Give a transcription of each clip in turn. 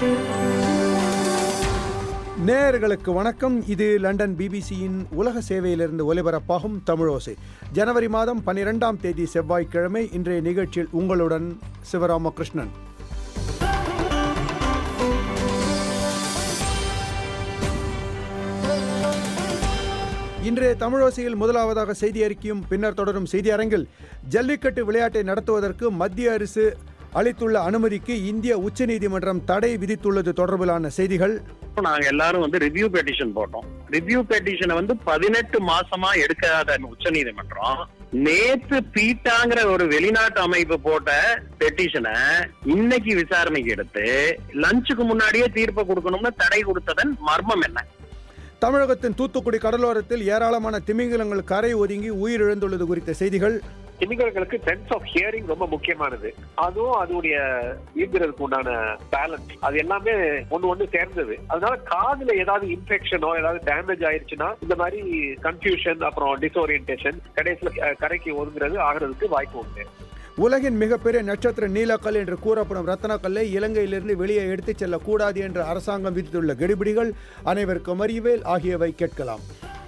நேயர்களுக்கு வணக்கம் இது லண்டன் பிபிசியின் உலக சேவையிலிருந்து ஒலிபரப்பாகும் தமிழோசை ஜனவரி மாதம் பன்னிரெண்டாம் தேதி செவ்வாய்க்கிழமை இன்றைய நிகழ்ச்சியில் உங்களுடன் சிவராமகிருஷ்ணன் இன்றைய தமிழோசையில் முதலாவதாக செய்தி அறிக்கையும் பின்னர் தொடரும் செய்தி அரங்கில் ஜல்லிக்கட்டு விளையாட்டை நடத்துவதற்கு மத்திய அரசு அளித்துள்ள அனுமதிக்கு இந்திய உச்சநீதிமன்றம் தடை விதித்துள்ளது தொடர்பிலான செய்திகள் நாங்க எல்லாரும் வந்து ரிவ்யூ பெட்டிஷன் போட்டோம் ரிவ்யூ பெட்டிஷனை வந்து பதினெட்டு மாசமா எடுக்காத உச்சநீதிமன்றம் நேத்து பீட்டாங்கிற ஒரு வெளிநாட்டு அமைப்பு போட்ட பெட்டிஷனை இன்னைக்கு விசாரணைக்கு எடுத்து லஞ்சுக்கு முன்னாடியே தீர்ப்பை கொடுக்கணும்னு தடை கொடுத்ததன் மர்மம் என்ன தமிழகத்தின் தூத்துக்குடி கடலோரத்தில் ஏராளமான திமிங்கலங்கள் கரை ஒதுங்கி உயிரிழந்துள்ளது குறித்த செய்திகள் திமிங்கலங்களுக்கு சென்ஸ் ஆஃப் ஹியரிங் ரொம்ப முக்கியமானது அதுவும் அதோடைய ஈர்க்கிறதுக்கு உண்டான பேலன்ஸ் அது எல்லாமே ஒண்ணு ஒண்ணு சேர்ந்தது அதனால காதுல ஏதாவது இன்ஃபெக்ஷனோ ஏதாவது டேமேஜ் ஆயிருச்சுன்னா இந்த மாதிரி கன்ஃபியூஷன் அப்புறம் டிஸ்ஓரியன்டேஷன் கடைசியில அஹ், கரைக்கு ஒதுங்கிறது ஆகிறதுக்கு வாய்ப்பு உண்டு உலகின் மிகப்பெரிய நட்சத்திர நீலக்கல் என்று கூறப்படும் ரத்தனக்கல்லை இலங்கையிலிருந்து வெளியே எடுத்துச் செல்லக்கூடாது என்று அரசாங்கம் விதித்துள்ள கெடுபிடிகள் அனைவருக்கும் அறிவேல் ஆகியவை கேட்கலாம்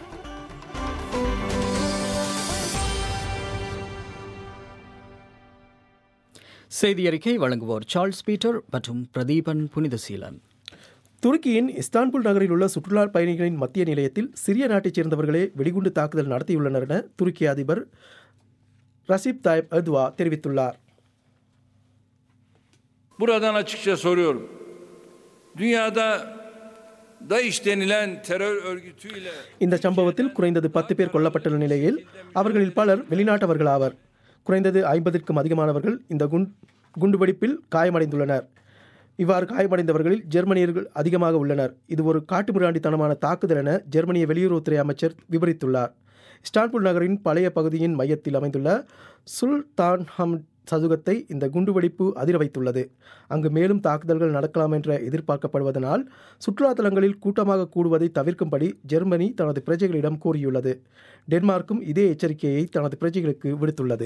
செய்தி அறிக்கை வழங்குவோர் சார்ல்ஸ் பீட்டர் மற்றும் பிரதீபன் புனிதசீலன் துருக்கியின் இஸ்தான்புல் நகரில் உள்ள சுற்றுலா பயணிகளின் மத்திய நிலையத்தில் சிரிய நாட்டைச் சேர்ந்தவர்களே வெடிகுண்டு தாக்குதல் நடத்தியுள்ளனர் என துருக்கி அதிபர் ரசிப் தாய்ப் எர்துவா தெரிவித்துள்ளார் Buradan açıkça soruyorum. Dünyada DAEŞ denilen terör örgütüyle இந்த சம்பவத்தில் குறைந்தது பத்து பேர் கொல்லப்பட்டுள்ள நிலையில் அவர்களில் பலர் வெளிநாட்டவர்கள் ஆவர் குறைந்தது ஐம்பதிற்கும் அதிகமானவர்கள் இந்த குண் குண்டுவெடிப்பில் காயமடைந்துள்ளனர் இவ்வாறு காயமடைந்தவர்களில் ஜெர்மனியர்கள் அதிகமாக உள்ளனர் இது ஒரு காட்டுமிராண்டித்தனமான தாக்குதல் என ஜெர்மனிய வெளியுறவுத்துறை அமைச்சர் விவரித்துள்ளார் இஸ்டான்புல் நகரின் பழைய பகுதியின் மையத்தில் அமைந்துள்ள சுல்தான்ஹம் சதுகத்தை இந்த குண்டுவெடிப்பு அதிர வைத்துள்ளது அங்கு மேலும் தாக்குதல்கள் நடக்கலாம் என்ற எதிர்பார்க்கப்படுவதனால் சுற்றுலா தலங்களில் கூட்டமாக கூடுவதை தவிர்க்கும்படி ஜெர்மனி தனது பிரஜைகளிடம் கூறியுள்ளது டென்மார்க்கும் இதே எச்சரிக்கையை தனது பிரஜைகளுக்கு விடுத்துள்ளது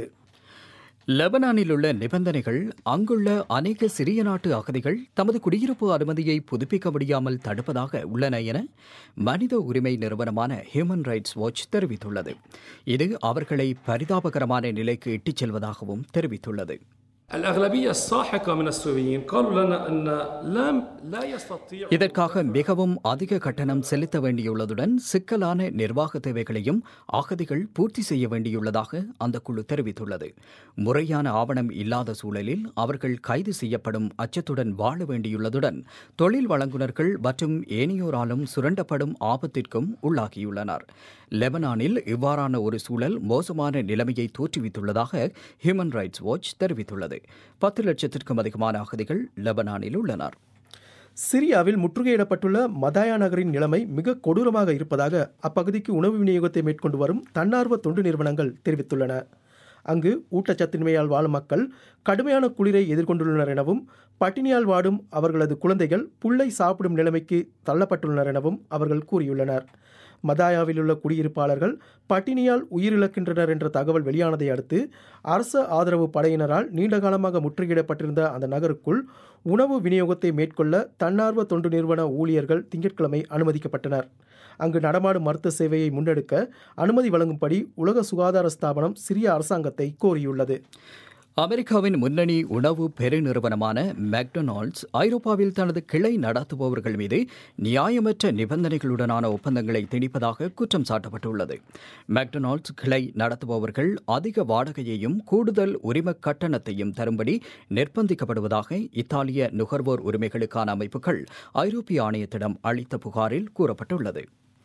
லெபனானில் உள்ள நிபந்தனைகள் அங்குள்ள அநேக சிறிய நாட்டு அகதிகள் தமது குடியிருப்பு அனுமதியை புதுப்பிக்க முடியாமல் தடுப்பதாக உள்ளன என மனித உரிமை நிறுவனமான ஹியூமன் ரைட்ஸ் வாட்ச் தெரிவித்துள்ளது இது அவர்களை பரிதாபகரமான நிலைக்கு இட்டுச் செல்வதாகவும் தெரிவித்துள்ளது الأغلبية الساحقة من السوريين قالوا لنا أن لم لا يستطيع இதற்காக மிகவும் அதிக கட்டணம் செலுத்த வேண்டியுள்ளதுடன் சிக்கலான நிர்வாக தேவைகளையும் அகதிகள் பூர்த்தி செய்ய வேண்டியுள்ளதாக அந்த குழு தெரிவித்துள்ளது முறையான ஆவணம் இல்லாத சூழலில் அவர்கள் கைது செய்யப்படும் அச்சத்துடன் வாழ வேண்டியுள்ளதுடன் தொழில் வழங்குனர்கள் மற்றும் ஏனையோராலும் சுரண்டப்படும் ஆபத்திற்கும் உள்ளாகியுள்ளனர் லெபனானில் இவ்வாறான ஒரு சூழல் மோசமான நிலைமையை தோற்றுவித்துள்ளதாக ஹியூமன் ரைட்ஸ் வாட்ச் தெரிவித்துள்ளது பத்து லட்சத்திற்கும் அதிகமான அகதிகள் லெபனானில் உள்ளனர் சிரியாவில் முற்றுகையிடப்பட்டுள்ள மதாயா நகரின் நிலைமை மிக கொடூரமாக இருப்பதாக அப்பகுதிக்கு உணவு விநியோகத்தை மேற்கொண்டு வரும் தன்னார்வ தொண்டு நிறுவனங்கள் தெரிவித்துள்ளன அங்கு ஊட்டச்சத்தின்மையால் வாழும் மக்கள் கடுமையான குளிரை எதிர்கொண்டுள்ளனர் எனவும் பட்டினியால் வாடும் அவர்களது குழந்தைகள் புல்லை சாப்பிடும் நிலைமைக்கு தள்ளப்பட்டுள்ளனர் எனவும் அவர்கள் கூறியுள்ளனர் மதாயாவில் உள்ள குடியிருப்பாளர்கள் பட்டினியால் உயிரிழக்கின்றனர் என்ற தகவல் வெளியானதை அடுத்து அரச ஆதரவு படையினரால் நீண்ட காலமாக முற்றுகையிடப்பட்டிருந்த அந்த நகருக்குள் உணவு விநியோகத்தை மேற்கொள்ள தன்னார்வ தொண்டு நிறுவன ஊழியர்கள் திங்கட்கிழமை அனுமதிக்கப்பட்டனர் அங்கு நடமாடும் மருத்துவ சேவையை முன்னெடுக்க அனுமதி வழங்கும்படி உலக சுகாதார ஸ்தாபனம் சிரிய அரசாங்கத்தை கோரியுள்ளது அமெரிக்காவின் முன்னணி உணவு பெருநிறுவனமான மெக்டொனால்ட்ஸ் ஐரோப்பாவில் தனது கிளை நடத்துபவர்கள் மீது நியாயமற்ற நிபந்தனைகளுடனான ஒப்பந்தங்களை திணிப்பதாக குற்றம் சாட்டப்பட்டுள்ளது மெக்டொனால்ட்ஸ் கிளை நடத்துபவர்கள் அதிக வாடகையையும் கூடுதல் உரிம கட்டணத்தையும் தரும்படி நிர்பந்திக்கப்படுவதாக இத்தாலிய நுகர்வோர் உரிமைகளுக்கான அமைப்புகள் ஐரோப்பிய ஆணையத்திடம் அளித்த புகாரில் கூறப்பட்டுள்ளது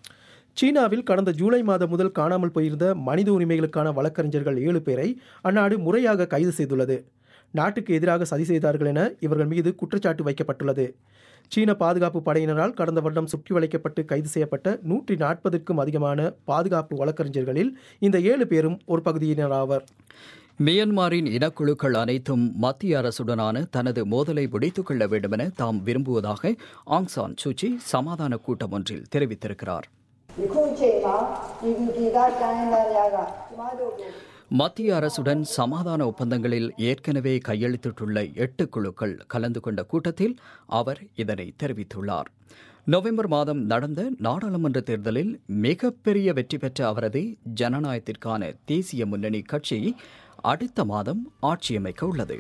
சீனாவில் கடந்த ஜூலை மாதம் முதல் காணாமல் போயிருந்த மனித உரிமைகளுக்கான வழக்கறிஞர்கள் ஏழு பேரை அந்நாடு முறையாக கைது செய்துள்ளது நாட்டுக்கு எதிராக சதி செய்தார்கள் என இவர்கள் மீது குற்றச்சாட்டு வைக்கப்பட்டுள்ளது சீன பாதுகாப்பு படையினரால் கடந்த வருடம் சுற்றி வளைக்கப்பட்டு கைது செய்யப்பட்ட நூற்றி நாற்பதுக்கும் அதிகமான பாதுகாப்பு வழக்கறிஞர்களில் இந்த ஏழு பேரும் ஒரு பகுதியினராவர் மியன்மாரின் இனக்குழுக்கள் அனைத்தும் மத்திய அரசுடனான தனது மோதலை முடித்துக் கொள்ள வேண்டுமென தாம் விரும்புவதாக ஆங் சான் சூச்சி சமாதான கூட்டம் ஒன்றில் தெரிவித்திருக்கிறார் ဒီခုချိန်မှာပြည်သူဒေသတိုင်းသားများကကျမတို့ကို மத்திய அரசுடன் சமாதான ஒப்பந்தங்களில் ஏற்கனவே கையெழுத்திட்டுள்ள எட்டு குழுக்கள் கலந்து கொண்ட கூட்டத்தில் அவர் இதனை தெரிவித்துள்ளார் நவம்பர் மாதம் நடந்த நாடாளுமன்ற தேர்தலில் மிகப்பெரிய வெற்றி பெற்ற அவரது ஜனநாயகத்திற்கான தேசிய முன்னணி கட்சி அடுத்த மாதம் ஆட்சியமைக்க உள்ளது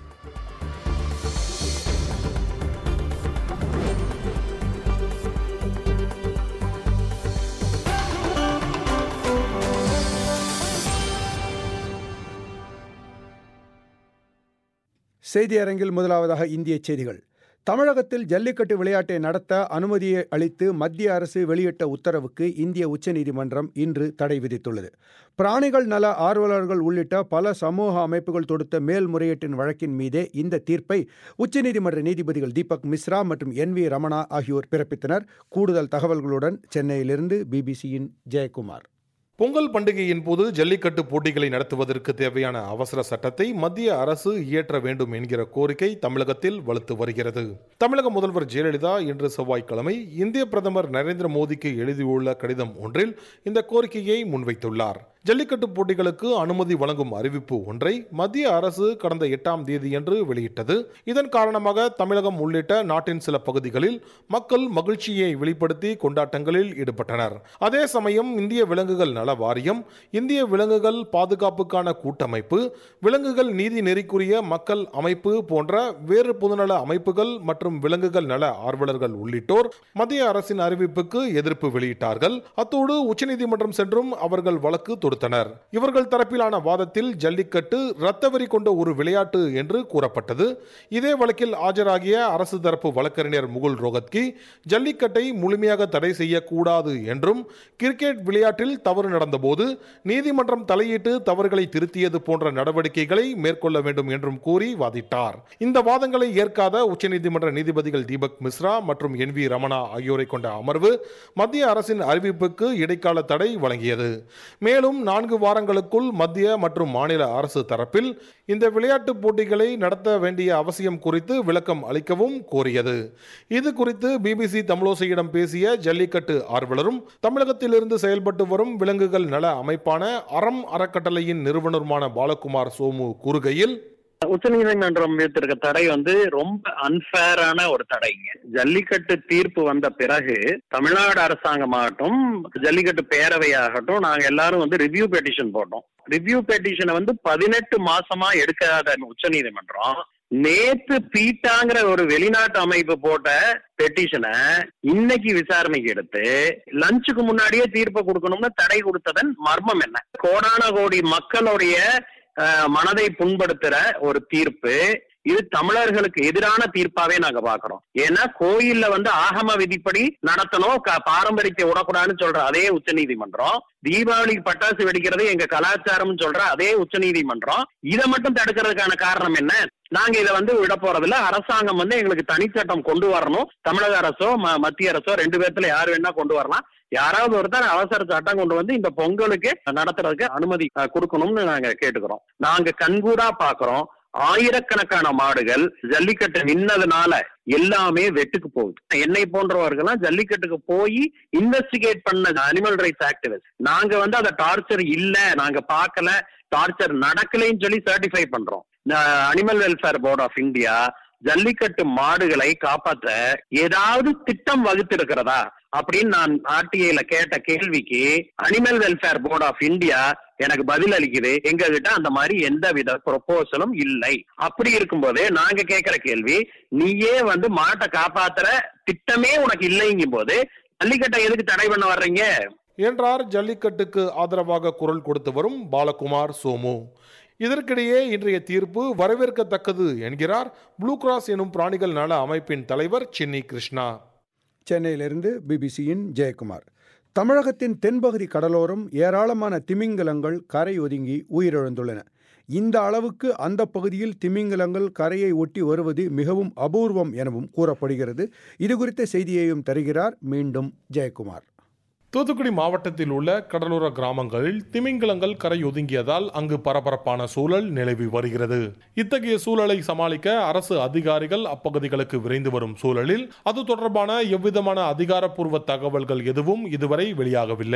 செய்தி அரங்கில் முதலாவதாக இந்திய செய்திகள் தமிழகத்தில் ஜல்லிக்கட்டு விளையாட்டை நடத்த அனுமதியை அளித்து மத்திய அரசு வெளியிட்ட உத்தரவுக்கு இந்திய உச்சநீதிமன்றம் இன்று தடை விதித்துள்ளது பிராணிகள் நல ஆர்வலர்கள் உள்ளிட்ட பல சமூக அமைப்புகள் தொடுத்த மேல்முறையீட்டின் வழக்கின் மீதே இந்த தீர்ப்பை உச்சநீதிமன்ற நீதிபதிகள் தீபக் மிஸ்ரா மற்றும் என் வி ரமணா ஆகியோர் பிறப்பித்தனர் கூடுதல் தகவல்களுடன் சென்னையிலிருந்து பிபிசியின் ஜெயக்குமார் பொங்கல் பண்டிகையின் போது ஜல்லிக்கட்டு போட்டிகளை நடத்துவதற்கு தேவையான அவசர சட்டத்தை மத்திய அரசு இயற்ற வேண்டும் என்கிற கோரிக்கை தமிழகத்தில் வலுத்து வருகிறது தமிழக முதல்வர் ஜெயலலிதா இன்று செவ்வாய்க்கிழமை இந்திய பிரதமர் நரேந்திர மோடிக்கு எழுதியுள்ள கடிதம் ஒன்றில் இந்த கோரிக்கையை முன்வைத்துள்ளார் ஜல்லிக்கட்டு போட்டிகளுக்கு அனுமதி வழங்கும் அறிவிப்பு ஒன்றை மத்திய அரசு கடந்த எட்டாம் தேதியன்று வெளியிட்டது இதன் காரணமாக தமிழகம் உள்ளிட்ட நாட்டின் சில பகுதிகளில் மக்கள் மகிழ்ச்சியை வெளிப்படுத்தி கொண்டாட்டங்களில் ஈடுபட்டனர் அதே சமயம் இந்திய விலங்குகள் நல வாரியம் இந்திய விலங்குகள் பாதுகாப்புக்கான கூட்டமைப்பு விலங்குகள் நீதி நெறிக்குரிய மக்கள் அமைப்பு போன்ற வேறு பொதுநல அமைப்புகள் மற்றும் விலங்குகள் நல ஆர்வலர்கள் உள்ளிட்டோர் மத்திய அரசின் அறிவிப்புக்கு எதிர்ப்பு வெளியிட்டார்கள் அத்தோடு உச்சநீதிமன்றம் சென்றும் அவர்கள் வழக்கு தொடுத்தனர் இவர்கள் தரப்பிலான வாதத்தில் ஜல்லிக்கட்டு இரத்தவரி கொண்ட ஒரு விளையாட்டு என்று கூறப்பட்டது இதே வழக்கில் ஆஜராகிய அரசு தரப்பு வழக்கறிஞர் முகுல் ரோகத்கி ஜல்லிக்கட்டை முழுமையாக தடை செய்யக்கூடாது என்றும் கிரிக்கெட் விளையாட்டில் தவறு நடந்தபோது நீதிமன்றம் தலையிட்டு தவறுகளை திருத்தியது போன்ற நடவடிக்கைகளை மேற்கொள்ள வேண்டும் என்றும் கூறி வாதிட்டார் இந்த வாதங்களை ஏற்காத உச்சநீதிமன்ற நீதிபதிகள் தீபக் மிஸ்ரா மற்றும் என் வி ரமணா ஆகியோரை கொண்ட அமர்வு மத்திய அரசின் அறிவிப்புக்கு இடைக்கால தடை வழங்கியது மேலும் நான்கு வாரங்களுக்குள் மத்திய மற்றும் மாநில அரசு தரப்பில் இந்த விளையாட்டுப் போட்டிகளை நடத்த வேண்டிய அவசியம் குறித்து விளக்கம் அளிக்கவும் கோரியது இது குறித்து பிபிசி தமிழோசையிடம் பேசிய ஜல்லிக்கட்டு ஆர்வலரும் தமிழகத்திலிருந்து செயல்பட்டு வரும் விலங்குகள் நல அமைப்பான அறம் அறக்கட்டளையின் நிறுவனருமான பாலகுமார் சோமு கூறுகையில் உச்சநீதிமன்றம் விதித்திருக்க தடை வந்து ரொம்ப அன்பேரான ஒரு தடைங்க ஜல்லிக்கட்டு தீர்ப்பு வந்த பிறகு தமிழ்நாடு அரசாங்கமாகட்டும் ஜல்லிக்கட்டு பேரவையாகட்டும் நாங்க எல்லாரும் வந்து ரிவ்யூ பெட்டிஷன் போட்டோம் ரிவ்யூ பெட்டிஷனை வந்து பதினெட்டு மாசமா எடுக்காத உச்சநீதிமன்றம் நேத்து பீட்டாங்கிற ஒரு வெளிநாட்டு அமைப்பு போட்ட பெட்டிஷனை இன்னைக்கு விசாரணைக்கு எடுத்து லஞ்சுக்கு முன்னாடியே தீர்ப்பு கொடுக்கணும்னு தடை கொடுத்ததன் மர்மம் என்ன கோடான கோடி மக்களுடைய அஹ், மனதை புண்படுத்துற ஒரு தீர்ப்பு இது தமிழர்களுக்கு எதிரான தீர்ப்பாவே நாங்க பாக்குறோம் ஏன்னா கோயில்ல வந்து ஆகம விதிப்படி நடத்தணும் க- பாரம்பரியத்தை விடக்கூடாதுன்னு சொல்ற அதே உச்சநீதிமன்றம் தீபாவளிக்கு பட்டாசு வெடிக்கிறது எங்க கலாச்சாரம் சொல்ற அதே உச்சநீதிமன்றம் இதை மட்டும் தடுக்கிறதுக்கான காரணம் என்ன நாங்க இதை வந்து விட போறதில்ல அரசாங்கம் வந்து எங்களுக்கு தனிச்சட்டம் கொண்டு வரணும் தமிழக அரசோ ம- மத்திய அரசோ ரெண்டு பேர்த்துல யார் வேணா கொண்டு வரலாம் யாராவது ஒருத்தர் அவசர சட்டம் கொண்டு வந்து இந்த பொங்கலுக்கு நடத்துறதுக்கு அனுமதி அஹ், கொடுக்கணும்னு நாங்க கேட்டுக்கிறோம் நாங்க கண்கூடா பாக்குறோம் ஆயிரக்கணக்கான மாடுகள் ஜல்லிக்கட்டு நின்னதுனால எல்லாமே வெட்டுக்கு போகுது என்னை போன்றவர்கள்லாம் ஜல்லிக்கட்டுக்கு போய் இன்வெஸ்டிகேட் பண்ண அனிமல் ரைட்ஸ் ஆக்டிவிஸ்ட் நாங்க வந்து அதை டார்ச்சர் இல்ல நாங்க பார்க்கல டார்ச்சர் நடக்கலைன்னு சொல்லி சர்டிஃபை பண்றோம் animal welfare board of India Jallikattu மாடுகளை காப்பாற்ற ஏதாவது திட்டம் வகுத்திருக்கிறதா அப்படின்னு நான் ஆர்டிஐல கேட்ட கேள்விக்கு animal welfare board of India எனக்கு பதில் அளிக்குது எங்க கிட்ட அந்த மாதிரி எந்த வித ப்ரொபோசலும் இல்லை அப்படி இருக்கும்போது நாங்க கேட்கிற கேள்வி நீயே வந்து மாட்டை காப்பாத்துற திட்டமே உனக்கு இல்லைங்கும் போது ஜல்லிக்கட்டை எதுக்கு தடை பண்ண வர்றீங்க என்றார் ஜல்லிக்கட்டுக்கு ஆதரவாக குரல் கொடுத்து வரும் பாலகுமார் சோமு இதற்கிடையே இன்றைய தீர்ப்பு வரவேற்கத்தக்கது என்கிறார் ப்ளூ கிராஸ் எனும் பிராணிகள் நல அமைப்பின் தலைவர் சின்னி கிருஷ்ணா சென்னையிலிருந்து பிபிசியின் ஜெயக்குமார் தமிழகத்தின் தென்பகுதி கடலோரம் ஏராளமான திமிங்கலங்கள் கரை ஒதுங்கி உயிரிழந்துள்ளன இந்த அளவுக்கு அந்த பகுதியில் திமிங்கலங்கள் கரையை ஒட்டி வருவது மிகவும் அபூர்வம் எனவும் கூறப்படுகிறது இது குறித்த செய்தியையும் தருகிறார் மீண்டும் ஜெயக்குமார் தூத்துக்குடி மாவட்டத்தில் உள்ள கடலோர கிராமங்களில் திமிங்கலங்கள் கரை ஒதுங்கியதால் அங்கு பரபரப்பான சூழல் நிலவி வருகிறது இத்தகைய சூழலை சமாளிக்க அரசு அதிகாரிகள் அப்பகுதிகளுக்கு விரைந்து வரும் சூழலில் அது தொடர்பான எவ்விதமான அதிகாரப்பூர்வ தகவல்கள் எதுவும் இதுவரை வெளியாகவில்லை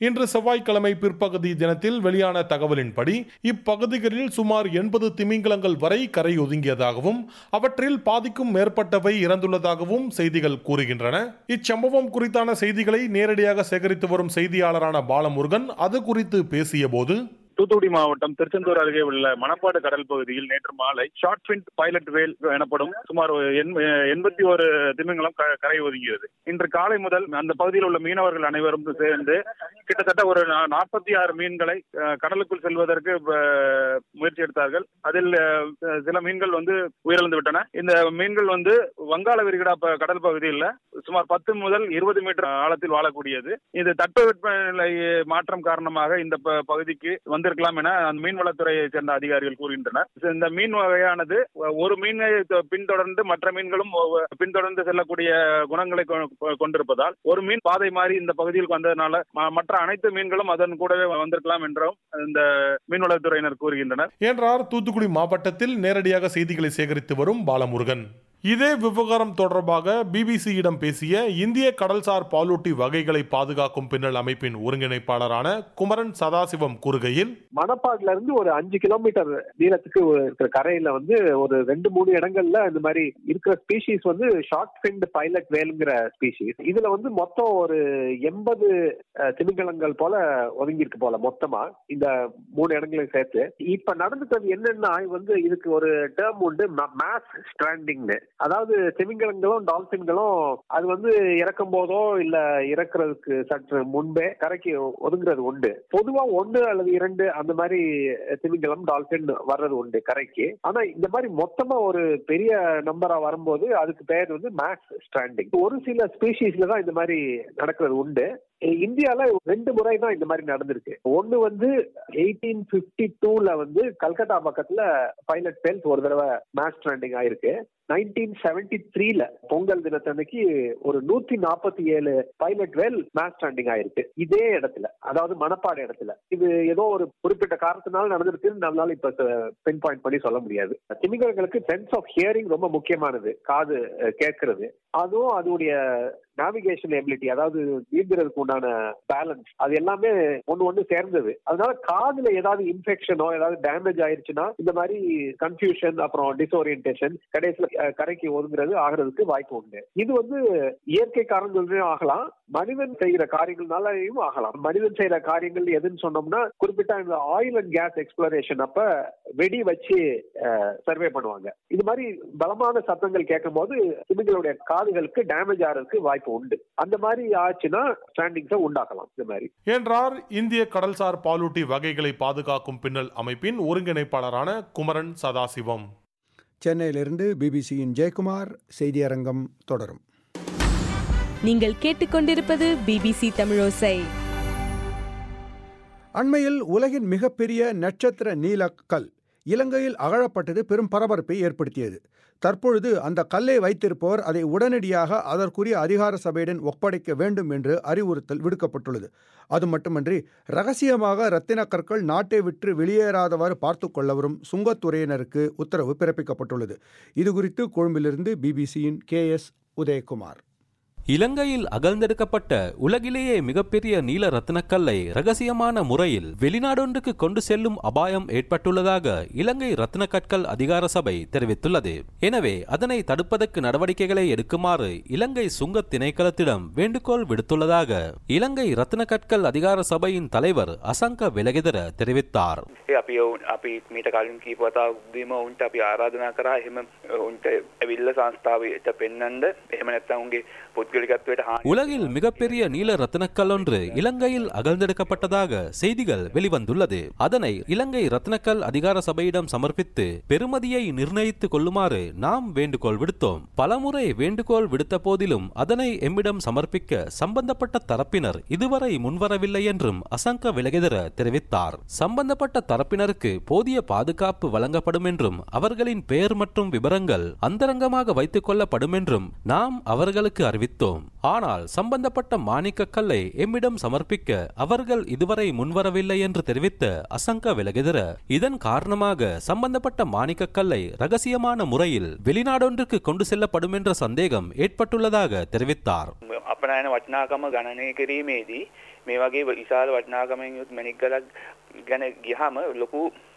இன்று செவ்வாய்க்கிழமை பிற்பகுதி தினத்தில் வெளியான தகவலின்படி இப்பகுதிகளில் சுமார் எண்பது திமிங்கலங்கள் வரை கரை ஒதுங்கியதாகவும் அவற்றில் பாதிக்கும் மேற்பட்டவை இறந்துள்ளதாகவும் செய்திகள் கூறுகின்றன இச்சம்பவம் குறித்தான செய்திகளை நேரடியாக சேகரித்து வரும் செய்தியாளரான பாலமுருகன் அது குறித்து பேசிய போது தூத்துக்குடி மாவட்டம் திருச்செந்தூர் அருகே உள்ள மணப்பாடு கடல் பகுதியில் நேற்று மாலை ஷார்ட் ஃபின் பைலட் வேல் எனப்படும் சுமார் எண்பத்தி ஒரு திமிங்கலம் க- கரை ஒதுங்கியது இன்று காலை முதல் அந்த பகுதியில் உள்ள மீனவர்கள் அனைவரும் சேர்ந்து கிட்டத்தட்ட ஒரு நாற்பத்தி ஆறு மீன்களை அஹ், கடலுக்குள் செல்வதற்கு அஹ், முயற்சி எடுத்தார்கள் அதில் அஹ், சில மீன்கள் வந்து உயிரிழந்து விட்டன இந்த மீன்கள் வந்து வங்காள விரிகுடா ப- கடல் பகுதியில் சுமார் பத்து முதல் இருபது மீட்டர் ஆழத்தில் வாழக்கூடியது இது தட்பவெப்பநிலை மாற்றம் காரணமாக இந்த ப- பகுதிக்கு வந்திருக்கலாம் என அந்த மீன்வளத்துறையை சேர்ந்த அதிகாரிகள் கூறுகின்றனர் இந்த மீன் வகையானது ஒரு மீனை தொ- பின்தொடர்ந்து மற்ற மீன்களும் ஒ- பின்தொடர்ந்து செல்லக்கூடிய குணங்களை கொ- கொண்டிருப்பதால் ஒரு மீன் பாதை மாறி இந்த பகுதியில் வந்ததனால ம- மற்ற அனைத்து மீன்களும் அதன் கூடவே வந்திருக்கலாம் என்றும் இந்த மீன்வளத்துறையினர் கூறுகின்றனர் என்றார் தூத்துக்குடி மாவட்டத்தில் நேரடியாக செய்திகளை சேகரித்து வரும் பாலமுருகன் இதே விவகாரம் தொடர்பாக பிபிசியிடம் பேசிய இந்திய கடல்சார் பாலூட்டி வகைகளை பாதுகாக்கும் பின்னல் அமைப்பின் ஒருங்கிணைப்பாளரான குமரன் சதாசிவம் கூறுகையில் மணப்பாடுல இருந்து ஒரு அஞ்சு கிலோமீட்டர் நீளத்துக்கு இருக்கிற கரையில வந்து ஒரு ரெண்டு மூணு இடங்கள்ல இந்த மாதிரி இருக்கிற ஸ்பீஷீஸ் வந்து ஷார்ட் ஃபிண்ட் பைலட் வேலுங்கிற ஸ்பீஷீஸ் இதுல வந்து மொத்தம் ஒரு எண்பது திமிங்கலங்கள் போல ஒதுங்கி இருக்கு போல மொத்தமா இந்த மூணு இடங்களையும் சேர்த்து இப்ப நடந்துட்டது என்னன்னா வந்து இதுக்கு ஒரு டேர்ம் உண்டு மேஸ் ஸ்ட்ராண்டிங்னு அதாவது திமிங்கலங்களும் டால்பின்களும் அது வந்து இறக்கும் போதோ இல்ல இறக்குறதுக்கு சற்று முன்பே கரைக்கு ஒதுங்குறது உண்டு பொதுவா ஒன்று அல்லது இரண்டு அந்த மாதிரி திமிங்கலம் டால்பின் வர்றது உண்டு கரைக்கு ஆனா இந்த மாதிரி மொத்தமா ஒரு பெரிய நம்பரா வரும்போது அதுக்கு பெயர் வந்து மேக்ஸ் ஸ்ட்ராண்டிங் ஒரு சில ஸ்பீஷீஸ்ல தான் இந்த மாதிரி நடக்கிறது உண்டு இந்தியால ரெண்டு முறை தான் இந்த மாதிரி நடந்திருக்கு ஒன்னு வந்து எயிட்டீன் பிப்டி டூல வந்து கல்கத்தா பக்கத்துல பைலட் பேல்ஸ் ஒரு தடவை மேஸ் ஸ்ட்ராண்டிங் ஆயிருக்கு நைன்டீன் செவன்டி த்ரீல பொங்கல் தினத்தன்னைக்கு ஒரு நூத்தி நாற்பத்தி ஏழு பைலட் வேல் மேஸ் ஸ்டாண்டிங் ஆயிருக்கு இதே இடத்துல அதாவது மணப்பாடு இடத்துல இது ஏதோ ஒரு குறிப்பிட்ட காரணத்தினால நடந்திருக்குன்னு நம்மளால இப்ப பின் பாயிண்ட் பண்ணி சொல்ல முடியாது திமிங்கலங்களுக்கு சென்ஸ் ஆஃப் ஹியரிங் ரொம்ப முக்கியமானது காது அஹ், கேட்கறது அதுவும் அதோடைய நேவிகேஷன் எபிலிட்டி அதாவது நீந்துறதுக்கு உண்டான பேலன்ஸ் அது எல்லாமே ஒண்ணு ஒண்ணு சேர்ந்தது அதனால காதுல ஏதாவது இன்ஃபெக்ஷனோ ஏதாவது டேமேஜ் ஆயிருச்சுன்னா இந்த மாதிரி கன்ஃபியூஷன் அப்புறம் டிஸ்ஓரியன்டேஷன் கடைசியில அஹ், கரைக்கு ஒதுங்குறது ஆகிறதுக்கு வாய்ப்பு உண்டு இது வந்து இயற்கை காரணங்களையும் ஆகலாம் மனிதன் செய்கிற காரியங்கள்னாலையும் ஆகலாம் மனிதன் செய்யற காரியங்கள் எதுன்னு சொன்னோம்னா குறிப்பிட்ட இந்த ஆயில் அண்ட் கேஸ் எக்ஸ்ப்ளரேஷன் அப்ப வெடி வச்சு சர்வே பண்ணுவாங்க இது மாதிரி பலமான சத்தங்கள் கேட்கும் போது திமிங்களுடைய காதுகளுக்கு டேமேஜ் ஆகிறதுக்கு வாய்ப்பு உண்டு அந்த மாதிரி ஆச்சுன்னா ஸ்டாண்டிங்ஸை உண்டாக்கலாம் இந்த மாதிரி என்றார் இந்திய கடல்சார் பாலூட்டி வகைகளை பாதுகாக்கும் பின்னல் அமைப்பின் ஒருங்கிணைப்பாளரான குமரன் சதாசிவம் சென்னையிலிருந்து பிபிசியின் ஜெயக்குமார் செய்தியரங்கம் தொடரும் நீங்கள் கேட்டுக்கொண்டிருப்பது பிபிசி தமிழோசை அண்மையில் உலகின் மிகப்பெரிய நட்சத்திர நீலக்கல் இலங்கையில் அகழப்பட்டது பெரும் பரபரப்பை ஏற்படுத்தியது தற்பொழுது அந்த கல்லை வைத்திருப்பவர் அதை உடனடியாக அதற்குரிய அதிகார சபையுடன் ஒப்படைக்க வேண்டும் என்று அறிவுறுத்தல் விடுக்கப்பட்டுள்ளது அது மட்டுமன்றி ரகசியமாக இரத்தின கற்கள் நாட்டை விட்டு வெளியேறாதவாறு பார்த்து கொள்ளவரும் சுங்கத்துறையினருக்கு உத்தரவு பிறப்பிக்கப்பட்டுள்ளது இதுகுறித்து கொழும்பிலிருந்து பிபிசியின் கே எஸ் உதயகுமார் இலங்கையில் அகழ்ந்தெடுக்கப்பட்ட உலகிலேயே மிகப்பெரிய நீல ரத்தினக்கல்லை ரகசியமான முறையில் வெளிநாடொன்றுக்கு கொண்டு செல்லும் அபாயம் ஏற்பட்டுள்ளதாக இலங்கை ரத்தின கற்கள் அதிகார சபை தெரிவித்துள்ளது எனவே அதனை தடுப்பதற்கு நடவடிக்கைகளை எடுக்குமாறு இலங்கை சுங்க திணைக்களத்திடம் வேண்டுகோள் விடுத்துள்ளதாக இலங்கை ரத்தின கற்கள் அதிகார சபையின் தலைவர் அசங்க விலகிதர தெரிவித்தார் අපි ඔවුන් අපි මීට කලින් කීපවතාවක්දීම උන්ට අපි ආරාධනා කරා එහෙම උන්ට ඇවිල්ල සංස්ථාවට පෙන්වන්න එහෙම නැත්නම් උන්ගේ පුද්ගලිකත්වයට හානි உலகில் மிகப்பெரிய நீல ரத்தினக்கல் ஒன்று இலங்கையில் அகழ்ந்தெடுக்கப்பட்டதாக செய்திகள் வெளிவந்துள்ளது அதனை இலங்கை ரத்தினக்கல் அதிகார சபையிடம் சமர்ப்பித்து பெறுமதியை நிர்ணயித்துக் கொள்ளுமாறு நாம் வேண்டுகோள் விடுத்தோம் பலமுறை வேண்டுகோள் விடுத்த போதிலும் அதனை எம்மிடம் சமர்ப்பிக்க சம்பந்தப்பட்ட தரப்பினர் இதுவரை முன்வரவில்லை என்றும் அசங்க விலகிதர தெரிவித்தார் சம்பந்தப்பட்ட தரப்பினருக்கு போதிய பாதுகாப்பு வழங்கப்படும் என்றும் அவர்களின் பெயர் மற்றும் விவரங்கள் அந்தரங்கமாக வைத்துக் கொள்ளப்படும் என்றும் நாம் அவர்களுக்கு அறிவித்தோம் தெரிவித்தோம் ஆனால் சம்பந்தப்பட்ட மாணிக்க கல்லை எம்மிடம் சமர்ப்பிக்க அவர்கள் இதுவரை முன்வரவில்லை என்று தெரிவித்த அசங்க விலகிதர இதன் காரணமாக சம்பந்தப்பட்ட மாணிக்க கல்லை ரகசியமான முறையில் வெளிநாடொன்றுக்கு கொண்டு செல்லப்படும் என்ற சந்தேகம் ஏற்பட்டுள்ளதாக தெரிவித்தார் අපනයන වටනාකම ගණනය කිරීමේදී මේ වගේ විශාල වටනාකමෙන් යුත් මැනික් ගලක් ගැන ගිහම ලොකු